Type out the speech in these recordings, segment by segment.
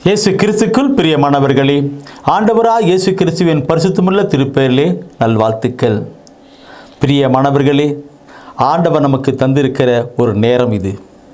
இயேசு கிறிஸ்துக்குள் பிரியமானவர்களே ஆண்டவராக இயேசு கிறிஸ்துவின் பரிசுத்தமுள்ள திருப்பெயரிலே நல்வாழ்த்துக்கள் பிரியமானவர்களே ஆண்டவர் நமக்கு தந்திருக்கிற ஒரு நேரம் இது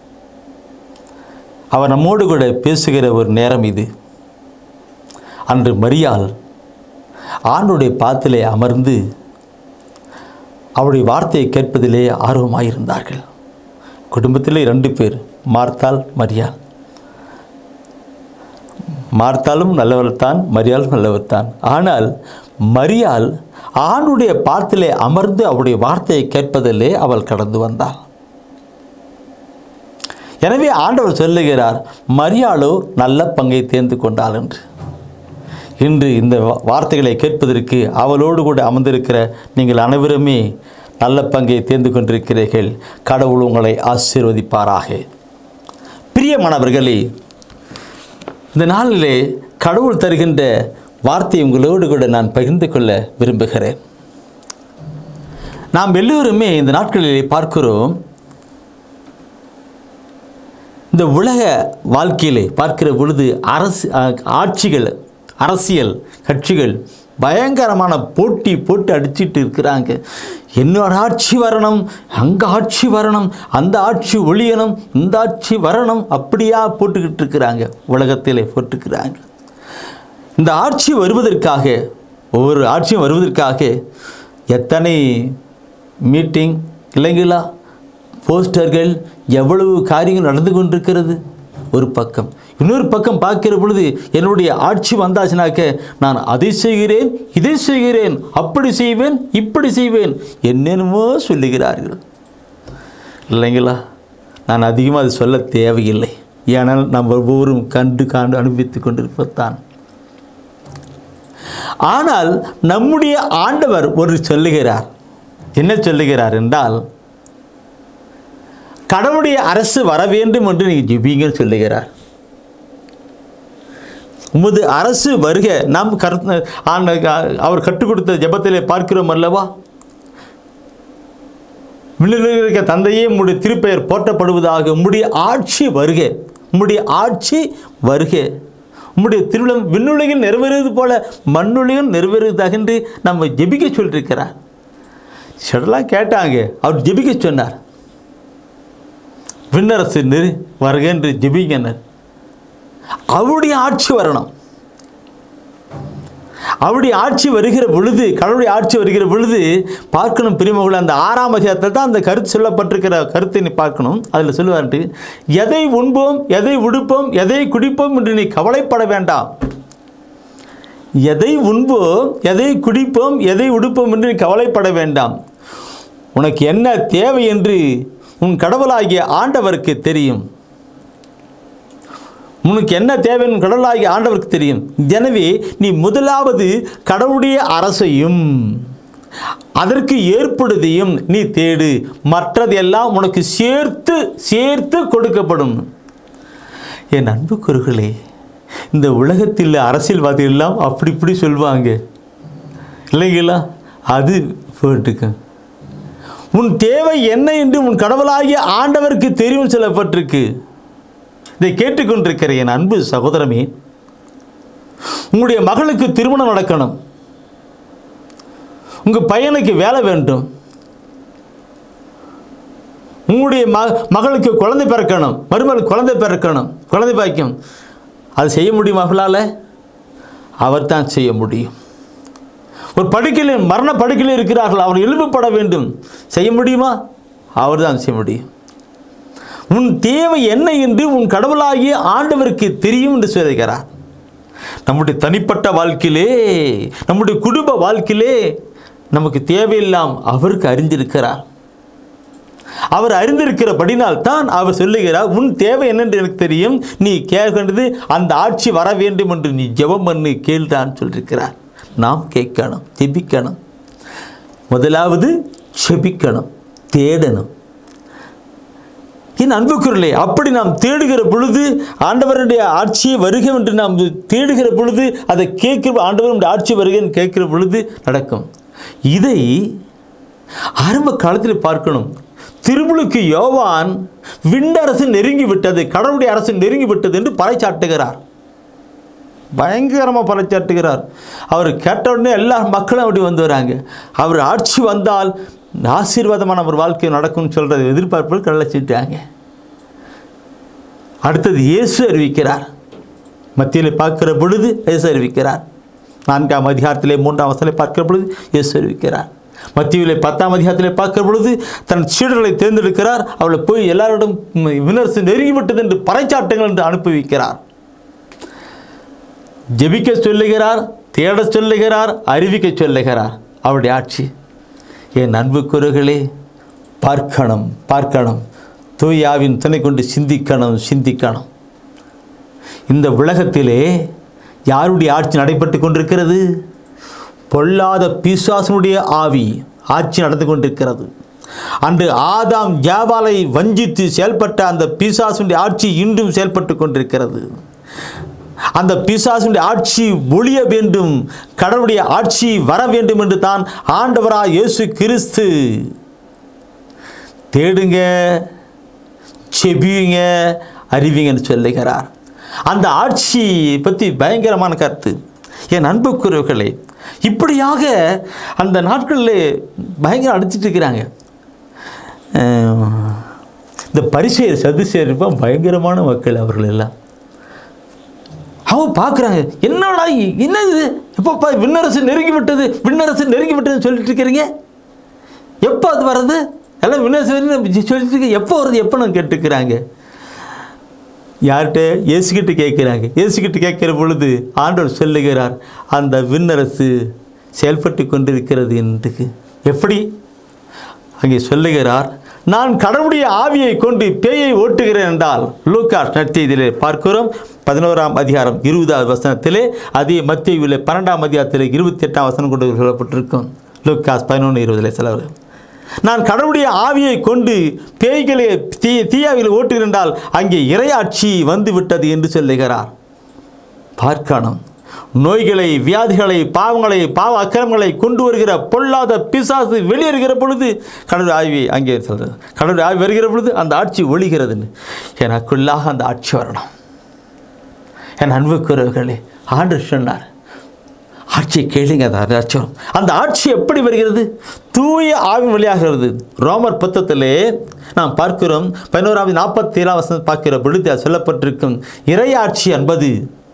அவர் நம்மோடு கூட பேசுகிற ஒரு நேரம் இது அன்று மரியாள் ஆண்டுடைய பாத்திலே அமர்ந்து அவருடைய வார்த்தையை கேட்பதிலே ஆர்வமாயிருந்தார்கள் குடும்பத்திலே ரெண்டு பேர் மார்த்தாள் மரியாள் மார்த்தாலும் நல்லவர்தான் மரியாளும் நல்லவர்தான் ஆனால் மரியாள் ஆணுடைய பாத்திலே அமர்ந்து அவருடைய வார்த்தையை கேட்பதிலே அவள் கடந்து வந்தாள் எனவே ஆண்டவர் சொல்லுகிறார் மரியாளோ நல்ல பங்கை தேர்ந்து கொண்டாள் என்று இன்று இந்த வா- வார்த்தைகளை கேட்பதற்கு அவளோடு கூட அமர்ந்திருக்கிற நீங்கள் அனைவருமே நல்ல பங்கை தேர்ந்து கொண்டிருக்கிறீர்கள் கடவுள் உங்களை ஆசீர்வதிப்பாராக பிரியமானவர்களே இந்த நாளிலே கடவுள் தருகின்ற வார்த்தை உங்களோடு கூட நான் பகிர்ந்து கொள்ள விரும்புகிறேன் நாம் எல்லோருமே இந்த நாட்களிலே பார்க்கிறோம் இந்த உலக வாழ்க்கையிலே பார்க்கிற பொழுது அரசு அஹ், ஆட்சிகள் அரசியல் கட்சிகள் பயங்கரமான போட்டி போட்டு அடிச்சிட்டு இருக்கிறாங்க என்னோட ஆட்சி வரணும் அங்கே ஆட்சி வரணும் அந்த ஆட்சி ஒழியணும் இந்த ஆட்சி வரணும் அப்படியா போட்டுக்கிட்டு இருக்கிறாங்க உலகத்திலே போட்டுக்கிறாங்க இந்த ஆட்சி வருவதற்காக ஒவ்வொரு ஆட்சியும் வருவதற்காக எத்தனை மீட்டிங் இல்லைங்களா போஸ்டர்கள் எவ்வளவு காரியங்கள் நடந்து கொண்டிருக்கிறது ஒரு பக்கம் இன்னொரு பக்கம் பார்க்கிற பொழுது என்னுடைய ஆட்சி வந்தாச்சுனாக்க நான் அதை செய்கிறேன் இதை செய்கிறேன் அப்படி செய்வேன் இப்படி செய்வேன் என்னென்னமோ சொல்லுகிறார்கள் இல்லைங்களா நான் அதிகமாக அது சொல்ல தேவையில்லை ஏனால் நாம் ஒவ்வொருவரும் கண்டு காண்டு அனுபவித்து கொண்டிருப்பதுதான் ஆனால் நம்முடைய ஆண்டவர் ஒரு சொல்லுகிறார் என்ன சொல்லுகிறார் என்றால் கடவுளுடைய அரசு வர வேண்டும் என்று நீங்கள் ஜெபிங்கன்னு சொல்லுகிறார் உமது அரசு வருக நாம் கருத்து ஆண்ட அவர் கற்றுக் கொடுத்த ஜெபத்திலே பார்க்கிறோம் அல்லவா விண்ணில் இருக்க தந்தையே உம்முடைய திருப்பெயர் போற்றப்படுவதாக உம்முடைய ஆட்சி வருக உம்முடைய ஆட்சி வருக உம்முடைய திருவிழம் விண்ணுலகில் நிறைவேறுவது போல மண்ணுலகில் நிறைவேறுவதாக என்று நம்ம ஜெபிக்க சொல்லியிருக்கிறார் சிலர்லாம் கேட்டாங்க அவர் ஜெபிக்க சொன்னார் விண்ணரசு நெறி வருக என்று ஜெபிங்கனர் அவருடைய ஆட்சி வரணும் அவருடைய ஆட்சி வருகிற பொழுது கடவுளுடைய ஆட்சி வருகிற பொழுது பார்க்கணும் பிரிமகள் அந்த ஆறாம் அதிகாரத்தில் தான் அந்த கருத்து சொல்லப்பட்டிருக்கிற கருத்தை நீ பார்க்கணும் அதில் சொல்லுவார்ட்டு எதை உண்போம் எதை உடுப்போம் எதை குடிப்போம் என்று நீ கவலைப்பட வேண்டாம் எதை உண்போம் எதை குடிப்போம் எதை உடுப்போம் என்று நீ கவலைப்பட வேண்டாம் உனக்கு என்ன தேவை என்று உன் கடவுளாகிய ஆண்டவருக்கு தெரியும் உனக்கு என்ன தேவைன்னு கடவுளாகிய ஆண்டவருக்கு தெரியும் எனவே நீ முதலாவது கடவுளுடைய அரசையும் அதற்கு ஏற்படுதையும் நீ தேடு மற்றதெல்லாம் உனக்கு சேர்த்து சேர்த்து கொடுக்கப்படும் என் அன்புக்குருகளே இந்த உலகத்தில் அரசியல்வாதிகள் எல்லாம் அப்படி இப்படி சொல்லுவாங்க இல்லைங்களா அது போட்டுக்க உன் தேவை என்ன என்று உன் கடவுளாகிய ஆண்டவருக்கு தெரியும் சொல்லப்பட்டிருக்கு இதை கேட்டுக்கொண்டிருக்கிற என் அன்பு சகோதரமே உங்களுடைய மகளுக்கு திருமணம் நடக்கணும் உங்கள் பையனுக்கு வேலை வேண்டும் உங்களுடைய ம மகளுக்கு குழந்தை பிறக்கணும் மருமகள் குழந்தை பிறக்கணும் குழந்தை பாய்க்கும் அது செய்ய முடியுமா அவளால் அவர் தான் செய்ய முடியும் ஒரு படுக்கையில் மரண படுக்கையில் இருக்கிறார்கள் அவர் எழுப்பப்பட வேண்டும் செய்ய முடியுமா அவர் தான் செய்ய முடியும் உன் தேவை என்ன என்று உன் கடவுளாகிய ஆண்டவருக்கு தெரியும் என்று சொல்கிறார் நம்முடைய தனிப்பட்ட வாழ்க்கையிலே நம்முடைய குடும்ப வாழ்க்கையிலே நமக்கு தேவையெல்லாம் அவருக்கு அறிந்திருக்கிறார் அவர் அறிந்திருக்கிறபடினால் தான் அவர் சொல்லுகிறார் உன் தேவை என்னென்று எனக்கு தெரியும் நீ கேட்கின்றது அந்த ஆட்சி வர வேண்டும் என்று நீ ஜெபம் பண்ணு கேள்தான் சொல்லியிருக்கிறார் நாம் கேட்கணும் ஜெபிக்கணும் முதலாவது செபிக்கணும் தேடணும் என் அன்புக்குரலே அப்படி நாம் தேடுகிற பொழுது ஆண்டவருடைய ஆட்சியை வருக என்று நாம் தேடுகிற பொழுது அதை கேட்கிற ஆண்டவருடைய ஆட்சி வருகன்னு கேட்கிற பொழுது நடக்கும் இதை ஆரம்ப காலத்தில் பார்க்கணும் திருமுழுக்கு யோவான் விண்ணரசு நெருங்கி விட்டது கடவுளுடைய அரசு நெருங்கி விட்டது என்று பறைச்சாட்டுகிறார் பயங்கரமாக பறைச்சாட்டுகிறார் அவர் கேட்ட உடனே எல்லா மக்களும் அப்படி வந்து வராங்க அவர் ஆட்சி வந்தால் ஆசீர்வாதமான ஒரு வாழ்க்கை நடக்கும்னு சொல்கிறத எதிர்பார்ப்புகள் கள்ளச்சிட்டாங்க அடுத்தது இயேசு அறிவிக்கிறார் மத்தியில் பார்க்கிற பொழுது இயேசு அறிவிக்கிறார் நான்காம் அதிகாரத்திலே மூன்றாம் வசனத்தை பார்க்கிற பொழுது இயேசு அறிவிக்கிறார் மத்தியிலே பத்தாம் அதிகாரத்திலே பார்க்கிற பொழுது தன் சீடர்களை தேர்ந்தெடுக்கிறார் அவளை போய் எல்லாரிடம் வினர்சு நெருங்கிவிட்டது என்று பறைச்சாட்டுங்கள் என்று அனுப்பி வைக்கிறார் ஜெபிக்க சொல்லுகிறார் தேட சொல்லுகிறார் அறிவிக்க சொல்லுகிறார் அவருடைய ஆட்சி என் அன்புக்குறர்களே பார்க்கணும் பார்க்கணும் தூயாவின் துணை கொண்டு சிந்திக்கணும் சிந்திக்கணும் இந்த உலகத்திலே யாருடைய ஆட்சி நடைபெற்று கொண்டிருக்கிறது பொல்லாத பிசாசனுடைய ஆவி ஆட்சி நடந்து கொண்டிருக்கிறது அன்று ஆதாம் ஜாவாலை வஞ்சித்து செயல்பட்ட அந்த பிசாசுடைய ஆட்சி இன்றும் செயல்பட்டு கொண்டிருக்கிறது அந்த பிசாசுடைய ஆட்சி ஒழிய வேண்டும் கடவுளுடைய ஆட்சி வர வேண்டும் என்று தான் ஆண்டவரா இயேசு கிறிஸ்து தேடுங்க செபியுங்க அறிவிங்கன்னு சொல்லுகிறார் அந்த ஆட்சி பற்றி பயங்கரமான கருத்து என் அன்புக்குறவுகளே இப்படியாக அந்த நாட்களில் பயங்கரம் அடிச்சிட்டு இருக்கிறாங்க அஹ், இந்த பரிசெயர் சதுசேர் பயங்கரமான மக்கள் அவர்கள் எல்லாம் அவங்க பார்க்குறாங்க என்னடா இ- என்ன இது எப்பப்பா விண்ணரசு நெருங்கி விட்டது விண்ணரசு நெருங்கி விட்டதுன்னு சொல்லிட்டு இருக்கிறீங்க எப்போ அது வர்றது எல்லாம் விண்ணரசு வரைக்கும் சொல்லிட்டு இருக்க எப்போ வருது எப்போ நான் கேட்டுக்கிறாங்க யார்கிட்ட இயேசுகிட்ட கேட்குறாங்க இயேசுகிட்ட கேட்குற பொழுது ஆண்டவர் சொல்லுகிறார் அந்த விண்ணரசு செயல்பட்டு கொண்டிருக்கிறது என்று எப்படி அங்கே சொல்லுகிறார் நான் கடவுளுடைய ஆவியை கொண்டு பேயை ஓட்டுகிறேன் என்றால் லூக்காஸ் நற்செய்தியிலே பார்க்கிறோம் பதினோராம் அதிகாரம் இருபதாவது வசனத்திலே அதே மத்தியில் பன்னெண்டாம் அதிகாரத்திலே இருபத்தி எட்டாம் வசனம் கொண்டு சொல்லப்பட்டிருக்கும் லூக்காஸ் பதினொன்று இருபதில் செலவு நான் கடவுளுடைய ஆவியை கொண்டு பேய்களை தீ தீயாவில் ஓட்டுகிறேன் என்றால் அங்கே இறையாட்சி வந்து விட்டது என்று சொல்லுகிறார் பார்க்கணும் நோய்களை வியாதிகளை பாவங்களை பாவ அக்கிரமங்களை கொண்டு வருகிற பொல்லாத பிசாசு வெளியேறுகிற பொழுது கடவுள் ஆய்வி அங்கே சொல்கிறது கடவுள் ஆய்வு வருகிற பொழுது அந்த ஆட்சி ஒழிகிறதுன்னு எனக்குள்ளாக அந்த ஆட்சி வரணும் என் அன்புக்குறவர்களே ஆண்டு சொன்னார் ஆட்சியை கேளுங்க அந்த ஆட்சி அந்த ஆட்சி எப்படி வருகிறது தூய ஆவி வழியாகிறது ரோமர் புத்தகத்திலே நாம் பார்க்கிறோம் பதினோராவது நாற்பத்தி ஏழாம் வசனம் பார்க்கிற பொழுது அது சொல்லப்பட்டிருக்கும் இறையாட்சி என்பது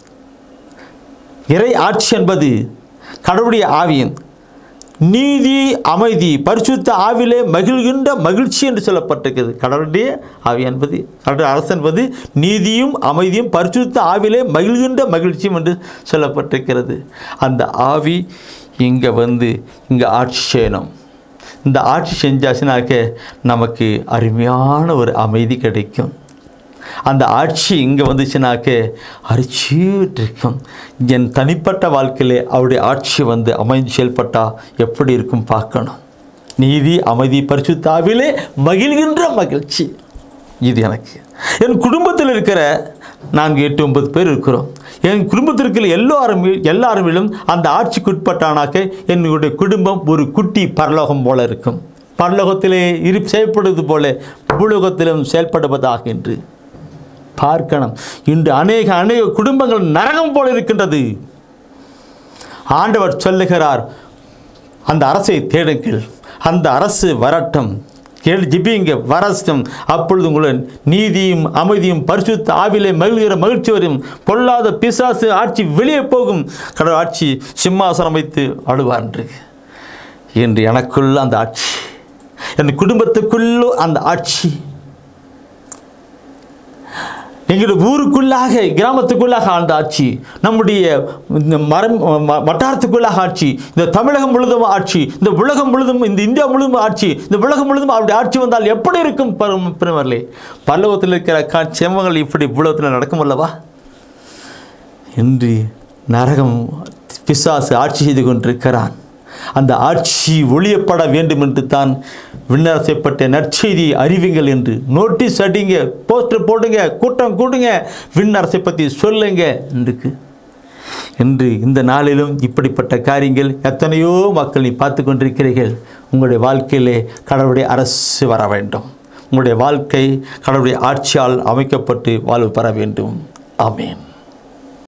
இறை ஆட்சி என்பது கடவுளுடைய ஆவியின் நீதி அமைதி பரிசுத்த ஆவிலே மகிழ்கின்ற மகிழ்ச்சி என்று சொல்லப்பட்டிருக்கிறது கடவுளுடைய ஆவி என்பது கடவுள் அரசு என்பது நீதியும் அமைதியும் பரிசுத்த ஆவிலே மகிழ்கின்ற மகிழ்ச்சியும் என்று சொல்லப்பட்டிருக்கிறது அந்த ஆவி இங்கே வந்து இங்கே ஆட்சி செய்யணும் இந்த ஆட்சி செஞ்சாச்சுனாக்க நமக்கு அருமையான ஒரு அமைதி கிடைக்கும் அந்த ஆட்சி இங்கே வந்துச்சுனாக்க அரிச்சிட்டு இருக்கும் என் தனிப்பட்ட வாழ்க்கையிலே அவருடைய ஆட்சி வந்து அமைஞ்சு செயல்பட்டா எப்படி இருக்கும் பார்க்கணும் நீதி அமைதி பரிசுத்தாவிலே மகிழ்கின்ற மகிழ்ச்சி இது எனக்கு என் குடும்பத்தில் இருக்கிற நான்கு எட்டு ஒன்பது பேர் இருக்கிறோம் என் குடும்பத்திற்கு எல்லாரும் எல்லாருமிலும் அந்த ஆட்சிக்கு உட்பட்டானாக்க என்னுடைய குடும்பம் ஒரு குட்டி பரலோகம் போல இருக்கும் பரலோகத்திலே இரு செயல்படுவது போல பூலோகத்திலும் செயல்படுவதாக என்று பார்க்கணும் இன்று அநேக அநேக குடும்பங்கள் நரகம் போல இருக்கின்றது ஆண்டவர் சொல்லுகிறார் அந்த அரசை தேடுங்கள் அந்த அரசு வரட்டும் கேள் ஜிபிங்க வரட்டும் அப்பொழுது உங்களுடன் நீதியும் அமைதியும் பரிசுத்த ஆவிலே மகிழ்கிற மகிழ்ச்சி வரும் பொல்லாத பிசாசு ஆட்சி வெளியே போகும் கடவுள் ஆட்சி சிம்மாசனம் வைத்து ஆடுவார் என்று என்று எனக்குள்ள அந்த ஆட்சி என் குடும்பத்துக்குள்ளோ அந்த ஆட்சி எங்களுடைய ஊருக்குள்ளாக கிராமத்துக்குள்ளாக ஆண்ட ஆட்சி நம்முடைய இந்த மரம் ம- வட்டாரத்துக்குள்ளாக ஆட்சி இந்த தமிழகம் முழுதும் ஆட்சி இந்த உலகம் முழுதும் இந்த இந்தியா முழுதும் ஆட்சி இந்த உலகம் முழுதும் அவருடைய ஆட்சி வந்தால் எப்படி இருக்கும் பெருமர்களே பல்லவத்தில் இருக்கிற கா செம்மங்கள் இப்படி உலகத்தில் நடக்கும் அல்லவா என்று நரகம் பிசாசு ஆட்சி செய்து கொண்டிருக்கிறான் அந்த ஆட்சி ஒழியப்பட வேண்டும் என்று தான் விண்ணரசைப்பட்ட நற்செய்தி அறிவிங்கள் என்று நோட்டீஸ் அடிங்க போஸ்டர் போடுங்க கூட்டம் கூடுங்க விண்ணரசை பற்றி சொல்லுங்க இன்றைக்கு என்று இந்த நாளிலும் இப்படிப்பட்ட காரியங்கள் எத்தனையோ மக்கள் நீ பார்த்து கொண்டிருக்கிறீர்கள் உங்களுடைய வாழ்க்கையிலே கடவுளுடைய அரசு வர வேண்டும் உங்களுடைய வாழ்க்கை கடவுளுடைய ஆட்சியால் அமைக்கப்பட்டு வாழ்வு பெற வேண்டும் ஆமென்